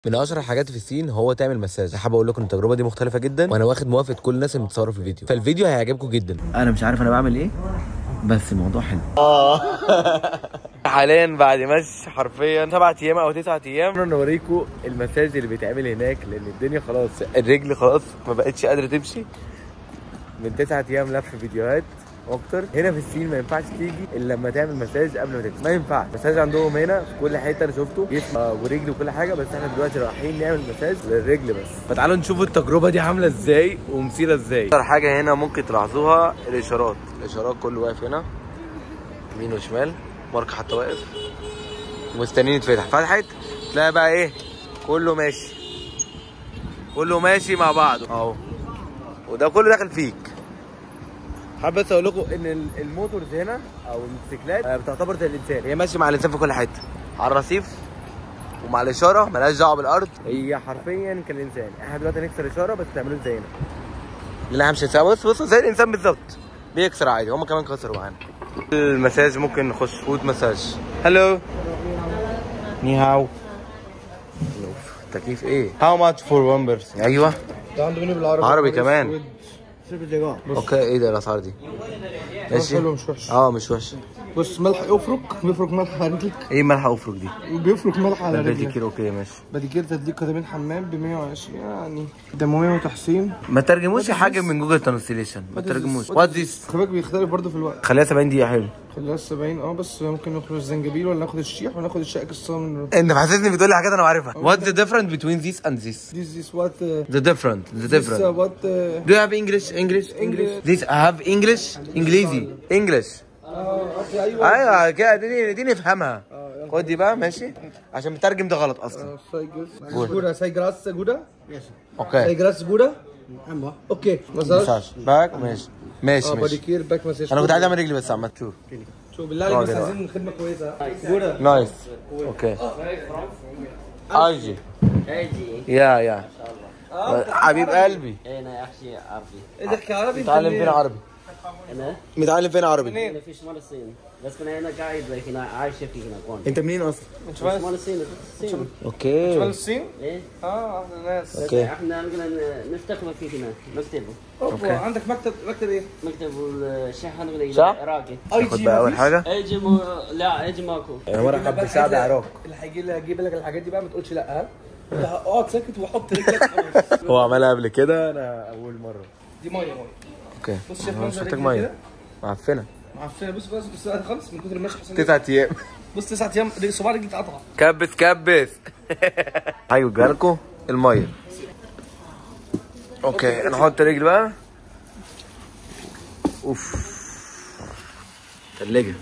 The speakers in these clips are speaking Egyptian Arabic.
من اشهر الحاجات في الصين هو تعمل مساج حابب اقول لكم التجربه دي مختلفه جدا وانا واخد موافقه كل الناس اللي بتصور في الفيديو فالفيديو هيعجبكم جدا انا مش عارف انا بعمل ايه بس الموضوع حلو حاليا بعد مشي حرفيا سبعة ايام او تسعة ايام نوريكم المساج اللي بيتعمل هناك لان الدنيا خلاص الرجل خلاص ما بقتش قادره تمشي من تسعة ايام لف فيديوهات اكتر هنا في الصين ما ينفعش تيجي الا لما تعمل مساج قبل ما تمشي ما ينفعش مساج عندهم هنا في كل حته انا شفته جسم آه، ورجل وكل حاجه بس احنا دلوقتي رايحين نعمل مساج للرجل بس فتعالوا نشوف التجربه دي عامله ازاي ومثيره ازاي اكتر حاجه هنا ممكن تلاحظوها الاشارات الاشارات كله واقف هنا يمين وشمال مارك حتى واقف مستنيين يتفتح فتحت تلاقي بقى ايه كله ماشي كله ماشي مع بعضه اهو وده كله داخل فيك حابب بس اقول لكم ان ال- الموتورز هنا او الموتوسيكلات آه، بتعتبر زي الانسان هي ماشيه مع الانسان في كل حته على الرصيف ومع الاشاره ملهاش دعوه بالارض هي حرفيا كالانسان احنا دلوقتي هنكسر اشاره بس تعملوا زينا لا همشي سوا بص بص زي الانسان بالظبط بيكسر عادي هم كمان كسروا معانا المساج ممكن نخش فود مساج هلو ني هاو تكييف ايه هاو ماتش فور وان بيرسون ايوه ده عنده منيو بالعربي عربي كمان شوف اللي اوكي ايه ده الاسعار دي ماشي حلو مش وحش اه مش وحش بص ملح يفرك بيفرك ملح على رجلك ايه ملح افرك دي وبيفرك ملح على بدي رجلك كيلو اوكي ماشي بديكير تدليك قدمين حمام ب 120 يعني دمويه وتحسين ما ترجموش حاجه من جوجل ترانسليشن ما ترجموش وات ذيس خلي بالك بيختلف برضه في الوقت خليها 70 دقيقه حلو خليها 70 اه بس ممكن ناخد الزنجبيل ولا ناخد الشيح ولا ناخد الشقة الصام انت محسسني بتقول لي حاجات انا بعرفها وات ذا ديفرنس بتوين ذيس اند ذيس This is what uh, ذا ديفرنت ذا this uh, ديفرنت what uh, Do you have English? English? English? This I have English? انجليزي English اه أوكي، ايوه ايوه كده دي دي نفهمها خد دي بقى ماشي عشان مترجم ده غلط اصلا جودا ساي جراس جودا ساي اوكي جراس جودا اوكي مساج مساج باك ماشي ماشي اه ماشي باديكير باك مساج انا كنت عايز اعمل رجلي بس عملت شوف شوف بالله عليك بس راجل بقى. عايزين خدمه كويسه جودا نايس اوكي ايجي يا يا حبيب قلبي انا يا اخي عربي ايه تحكي عربي متعلم فين عربي انا متعلم فين عربي انا في شمال الصين بس انا هنا قاعد هنا عايشه في هنا كون انت منين اصلا شمال الصين الصين اوكي الصين ايه اه احلى ناس بس اوكي احنا نقدر نفتخر في هنا مكتب اوبا عندك مكتب مكتب ايه؟ مكتب الشيخ نقدر صح؟ عراقي اي خد بقى اول حاجه ايجي مو... لا ايجي ماكو انا مرحب بشعب العراق اللي هيجي لي هجيب لك الحاجات دي بقى ما تقولش لا ها انت اقعد ساكت وحط رجلك خلاص. هو عملها قبل كده انا اول مره دي ميه ميه اوكي بص شايف أنا مش منظر محتاج رجلي ميه كده؟ معفنه معفنه بص بص بص بقى خالص من كتر المشي حسن تسعة ايام بص تسعة ايام رجل- صباع رجلي اتقطع كبس كبس هيجي لكم الميه اوكي نحط رجل بقى اوف تلاجة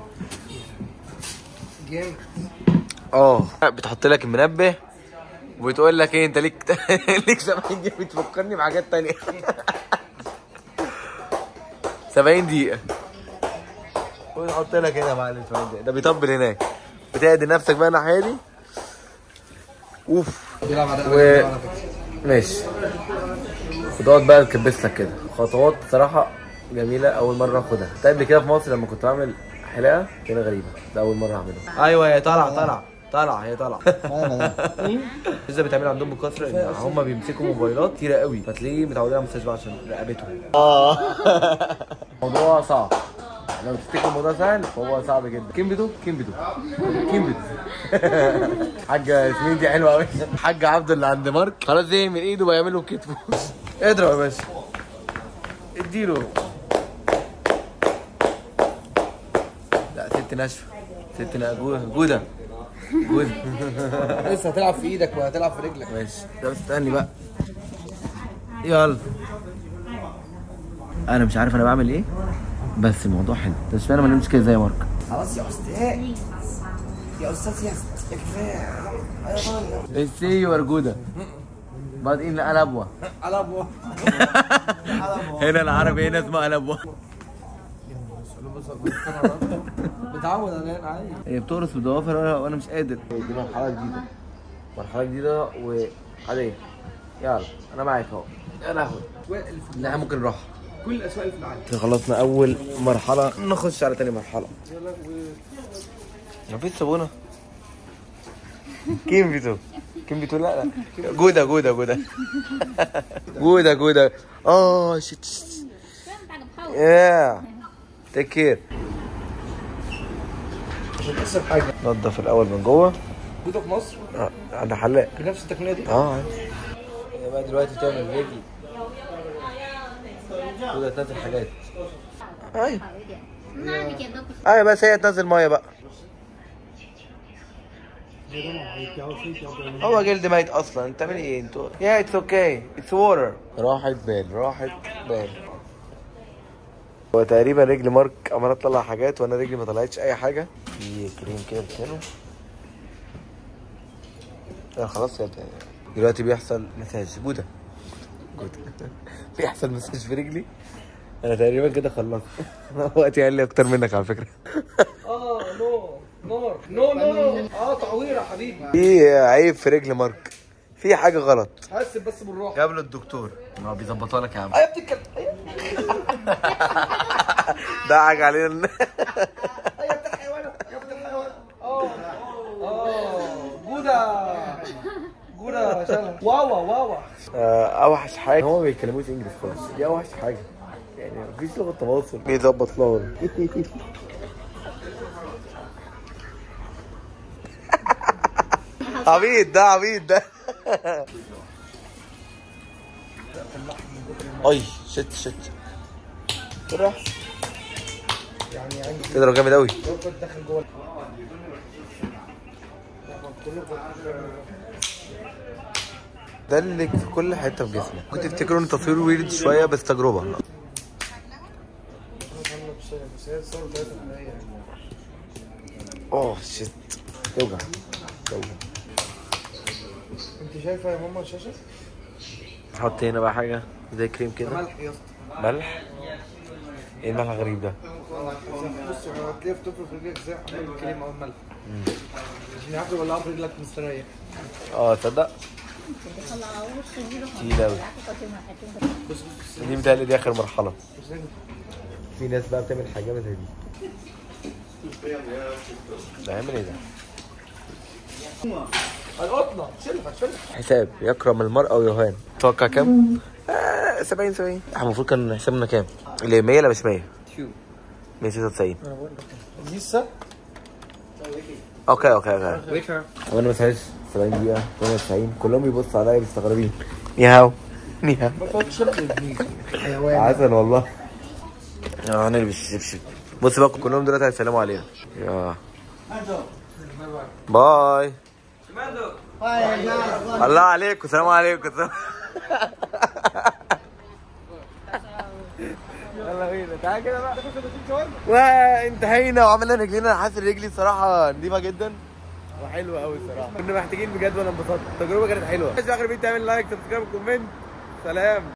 جامد اه بتحط لك المنبه وبتقول لك ايه انت ليك ليك 70 دقيقة بتفكرني بحاجات تانية 70 دقيقة ويحط لك هنا يا معلم 70 دقيقة ده بيطبل هناك بتهدي نفسك بقى الناحية دي اوف بيلعب على و... ماشي وتقعد بقى تكبس لك كده خطوات صراحة جميلة أول مرة آخدها كنت قبل كده في مصر لما كنت بعمل حلاقة كده غريبة ده أول مرة أعملها أيوه هي طالعة طالعة طالعة هي طالعة لسه بيتعمل عندهم بكثرة إن هم بيمسكوا موبايلات كتيرة قوي فتلاقيه متعودين على المستشفى عشان رقبتهم اه الموضوع صعب لو تفتكر الموضوع سهل فهو صعب جدا كيم بدو كيم بدو كيم بدو حاج ياسمين دي حلوه قوي حاج عبد اللي عند مارك خلاص زي من ايده بيعمله كتفه اضرب يا باشا اديله لا ست ناشفه ست نا- جوده جوده جوده لسه هتلعب في ايدك وهتلعب في رجلك ماشي طب استني بقى يلا انا مش عارف انا بعمل ايه بس الموضوع حلو بس فعلا ما نمشي كده زي مارك خلاص يا استاذ يا استاذ يا كفايه سي يو ار جوده بعدين الابوه على ابوه هنا العربي هنا اسمه الابوه بتعود على عادي هي بتقرص بضوافر وأنا- وانا مش قادر دي مرحله جديده مرحله جديده وعاديه يلا انا معاك اهو يا لهوي لا ممكن نروح كل الاسواق اللي في العالم خلصنا اول مرحله نخش على تاني مرحله مفيش صابونه كيم فيتو كيم فيتو لا لا جودا جودا جودا جودا جودا اه شيت يا تيك كير عشان تحسب حاجه نضف الاول من جوه موجوده في مصر آه، عند حلاق بنفس التقنيه دي اه عادي هي بقى دلوقتي تعمل رجل كده تنزل حاجات ايوه 那一点都不行。 ايوه بس هي تنزل ميه بقى هو جلد ميت اصلا انت بتعمل ايه انتوا يا اتس اوكي اتس ووتر راحت بال راحت بال هو تقريبا رجل مارك عماله تطلع حاجات وانا رجلي ما طلعتش اي حاجه في كريم كده بتانو لا خلاص يا ابني. دلوقتي بيحصل مساج جوده جوده بيحصل مساج في رجلي انا تقريبا كده خلصت وقتي قال لي اكتر منك على فكره اه نو نور نو نو نو اه تعوير يا حبيبي في عيب في رجل مارك في حاجه غلط حاسب بس بالراحه قابل الدكتور هو بيظبطها لك يا عم ايوه بتتكلم ايوه ضحك علينا ايوه بتاع حيوان يا ابن الحيوان اه اه جوده جوده شلل واوا واوا آه، اوحش حاجه هو ما بيتكلموش انجلش خالص دي اوحش حاجه يعني مفيش لغه تواصل بيظبط لغه عبيط ده عبيط ده اي شت شت راح يعني عندي تضرب جامد قوي لو كنت داخل جوه دلك في كل حته في جسمك كنت تفتكروا ان تصوير ويرد شويه بس تجربه بس هي الصور بتاعتها حقيقية. اوه شت توجع توجع انت شايفه يا ماما الشاشه؟ نحط هنا بقى حاجه زي كريم كده ملح يا اسطى ملح ايه الملح الغريب ده بص هتلاقيه في طفل في رجلك ازاي عامل الكريم او الملح عشان يعرف يولعها في رجلك مستريح اه تصدق 后来我手机的话， تقيل قوي 到这还真的。 بص بص دي متهيألي دي اخر مرحله بص بص في ناس بقى بتعمل حاجات زي دي ده هيعمل ايه ده القطنه شيلها شيلها حساب يكرم المرء ويهان توقع كام؟ آه 70 70 احنا المفروض كان حسابنا كام؟ اللي 100 لا مش 100 196 دي السبت اوكي اوكي اوكي ويكر وانا ما سهلش 70 دقيقة 98 كلهم بيبصوا عليا مستغربين نيهاو نيهاو ما تقعدش ابني حيوان عسل والله اه هنلبس شبشب بص بقى كلهم دلوقتي هيسلموا علينا يا باي الله عليكم السلام عليكم السلام يلا بينا تعالى كده بقى وانتهينا وعملنا رجلينا انا حاسس رجلي صراحه نضيفه جدا وحلوه قوي الصراحه كنا محتاجين بجد وانا انبسطت التجربه كانت حلوه مش اخر فيديو تعمل لايك سبسكرايب كومنت سلام